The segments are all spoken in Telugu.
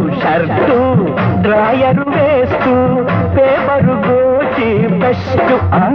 షర్టు డ్రాయరు వేస్తూ పేపరు గోచి బెస్ట్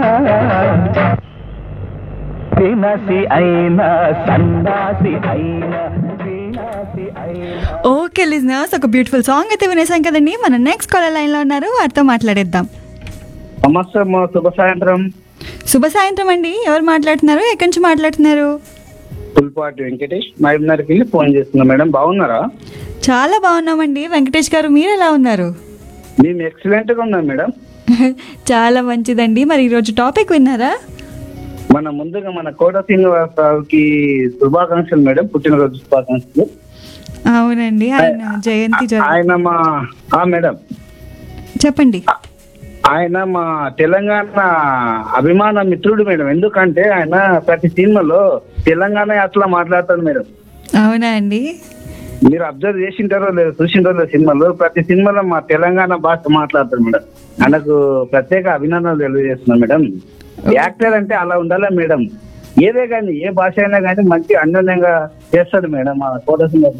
వినసి అయినా సన్నాసి అయినా వినాసి అయినా ఓకే లిజనర్స్ ఒక బ్యూటిఫుల్ సాంగ్ అయితే వినేసాం కదండి మన నెక్స్ట్ కాలర్ లైన్లో ఉన్నారు వారితో మాట్లాడేద్దాం నమస్తే అమ్మా శుభ సాయంత్రం శుభ సాయంత్రం అండి ఎవరు మాట్లాడుతున్నారు ఎక్కడి నుంచి మాట్లాడుతున్నారు పుల్పాటి వెంకటేష్ మహబూబ్నగర్కి వెళ్ళి ఫోన్ చేస్తున్నా మేడం బాగున్నారా చాలా బాగున్నామండి వెంకటేష్ గారు మీరు ఎలా ఉన్నారు మేము ఎక్సలెంట్ గా ఉన్నాం మేడం చాలా మంచిదండి మరి ఈరోజు టాపిక్ విన్నారా మన ముందుగా మన కోట శ్రీనివాసరావుకి శుభాకాంక్షలు మేడం పుట్టినరోజు శుభాకాంక్షలు అవునండి ఆయన జయంతి జరు ఆయన మా ఆ మేడం చెప్పండి ఆయన మా తెలంగాణ అభిమాన మిత్రుడు మేడం ఎందుకంటే ఆయన ప్రతి సినిమాలో తెలంగాణ అట్లా మాట్లాడతాడు మేడం అవునా అండి మీరు అబ్జర్వ్ చేసింటారో లేదు చూసింటారో లేదు సినిమాలో ప్రతి సినిమాలో మా తెలంగాణ భాష మాట్లాడతారు మేడం ఆయనకు ప్రత్యేక అభినందనలు తెలియజేస్తున్నాం మేడం యాక్టర్ అంటే అలా ఉండాలా మేడం ఏదే కానీ ఏ భాష అయినా కానీ మంచి అన్యోన్యంగా చేస్తాడు మేడం మా కోట సింగర్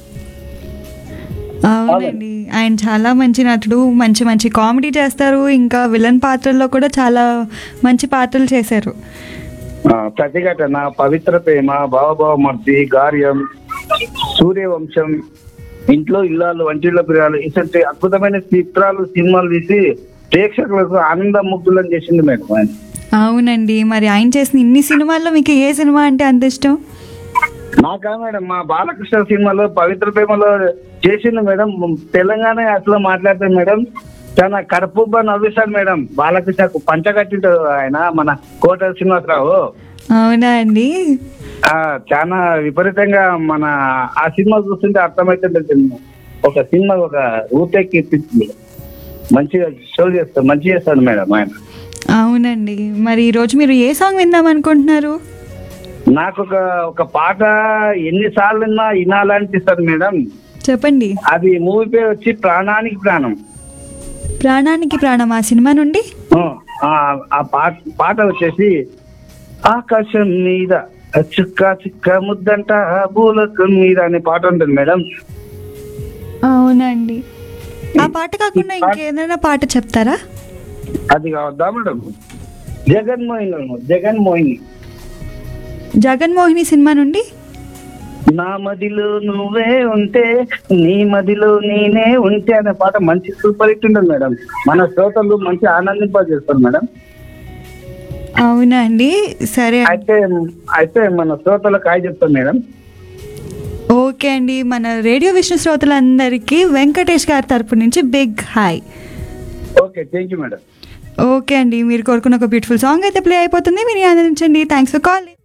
అవునండి ఆయన చాలా మంచి నటుడు మంచి మంచి కామెడీ చేస్తారు ఇంకా విలన్ పాత్రల్లో కూడా చాలా మంచి పాత్రలు చేశారు ప్రతిఘటన పవిత్ర ప్రేమ భావభావ మర్ది గార్యం సూర్యవంశం ఇంట్లో ఇల్లాలు వంటిళ్ళ ప్రియాలు ఇటువంటి అద్భుతమైన చిత్రాలు సినిమాలు తీసి ప్రేక్షకులకు ఆనంద ముగ్ధులను చేసింది మేడం ఆయన అవునండి మరి ఆయన చేసిన ఇన్ని సినిమాల్లో మీకు ఏ సినిమా అంటే అంత ఇష్టం నాకా మేడం మా బాలకృష్ణ సినిమాలో పవిత్ర ప్రేమలో చేసింది మేడం తెలంగాణ అట్లా మాట్లాడతాడు మేడం చాలా కడుపుబ్బా నవ్విస్తాడు మేడం బాలకృష్ణకు పంచగట్టింటాడు ఆయన మన కోట శ్రీనివాసరావు అవునా అండి ఆ, చాలా విపరీతంగా మన ఆ సినిమా చూస్తుంటే అర్థమవుతుంది ఒక సినిమా ఒక ఊపెక్కిప్పించింది మంచిగా షో చేస్తాడు మంచిగా చేస్తాడు మేడం ఆయన అవునండి మరి ఈరోజు మీరు ఏ సాంగ్ విందాం అనుకుంటున్నారు నాకు ఒక ఒక పాట ఎన్నిసార్లు విన్నా వినాలనిపిస్తుంది మేడం చెప్పండి అది మూవీ పేరు వచ్చి ప్రాణానికి ప్రాణం ప్రాణానికి ప్రాణం ఆ సినిమా నుండి ఆ, ఆ ఆ పాట పాట వచ్చేసి ఆకాశం మీద చుక్క చుక్క ముద్దంట భూలకం మీద అనే పాట ఉంటుంది మేడం అవునండి ఆ పాట కాకుండా ఇంకేదైనా పాట చెప్తారా అది కావద్దా మేడం జగన్మోహిని జగన్మోహిని జగన్మోహిని సినిమా నుండి నా మదిలో నువ్వే ఉంటే నీ మదిలో నేనే ఉంటే అనే పాట మంచి సూపర్ హిట్ ఉంటుంది మేడం మన శ్రోతలు మంచి ఆనందింపజేస్తారు మేడం అవునా అండి సరే అండి. అయితే అయితే మన శ్రోతలకు హాయ్ చెప్తాం మేడం ఓకే అండి మన రేడియో విష్ణు శ్రోతలందరికీ వెంకటేష్ గారి తరపు నుంచి big hi okay thank you madam okay అండి మీరు కోరుకున్న ఒక బ్యూటిఫుల్ సాంగ్ అయితే ప్లే అయిపోతుంది మీరు ఆనందించండి థ్యాంక్స్ ఫర్ కాల్